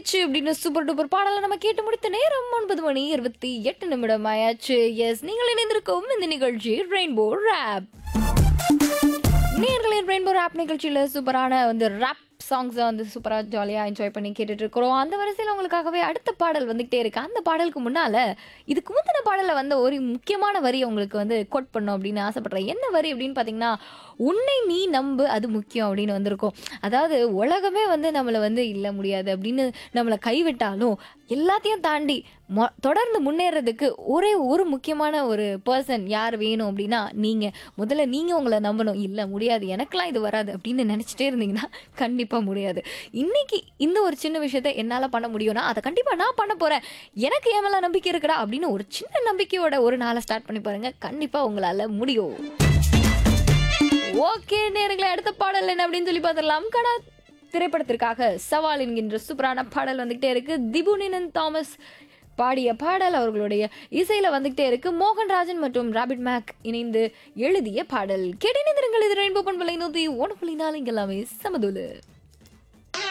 ஆயிடுச்சு அப்படின்னு super duper பாடலை நம்ம கேட்டு முடித்த நேரம் ஒன்பது மணி இருபத்தி எட்டு நிமிடம் ஆயாச்சு எஸ் நீங்கள் இணைந்திருக்கும் இந்த நிகழ்ச்சி ரெயின்போ ரேப் நேர்களின் ரெயின்போ ரேப் நிகழ்ச்சியில் சூப்பரான வந்து ரேப் சாங்ஸை வந்து சூப்பராக ஜாலியாக என்ஜாய் பண்ணி கேட்டுட்டு இருக்கிறோம் அந்த வரிசையில் உங்களுக்காகவே அடுத்த பாடல் வந்துகிட்டே இருக்கு அந்த பாடலுக்கு முன்னால் இதுக்கு முந்தின பாடலில் வந்து ஒரு முக்கியமான வரி உங்களுக்கு வந்து கோட் பண்ணும் அப்படின்னு ஆசைப்படுறேன் என்ன வரி அப்படின்னு பார்த்தீங்கன்னா உன்னை நீ நம்பு அது முக்கியம் அப்படின்னு வந்திருக்கும் அதாவது உலகமே வந்து நம்மளை வந்து இல்லை முடியாது அப்படின்னு நம்மளை கைவிட்டாலும் எல்லாத்தையும் தாண்டி மொ தொடர்ந்து முன்னேறதுக்கு ஒரே ஒரு முக்கியமான ஒரு பர்சன் யார் வேணும் அப்படின்னா நீங்கள் முதல்ல நீங்கள் உங்களை நம்பணும் இல்லை முடியாது எனக்கெல்லாம் இது வராது அப்படின்னு நினச்சிட்டே இருந்தீங்கன்னா கண்டிப்பாக முடியாது இன்னைக்கு இந்த ஒரு சின்ன விஷயத்த என்னால் பண்ண முடியும்னா அதை கண்டிப்பாக நான் பண்ண போகிறேன் எனக்கு என் மேலே நம்பிக்கை இருக்குடா அப்படின்னு ஒரு சின்ன நம்பிக்கையோட ஒரு நாளை ஸ்டார்ட் பண்ணி பாருங்க கண்டிப்பாக உங்களால் முடியும் ஓகே நேரங்களே அடுத்த பாடல் என்ன அப்படின்னு சொல்லி பார்த்துடலாம் கடா திரைப்படத்திற்காக சவால் என்கின்ற சூப்பரான பாடல் வந்துகிட்டே இருக்கு திபுனினன் தாமஸ் பாடிய பாடல் அவர்களுடைய இசையில வந்துகிட்டே இருக்கு மோகன்ராஜன் மற்றும் ராபிட் மேக் இணைந்து எழுதிய பாடல் கேட்டிருங்கள் இது ரெயின்போ பண்பலை நூத்தி ஒன்று புள்ளி நாலு இங்க எல்லாமே சமதுலு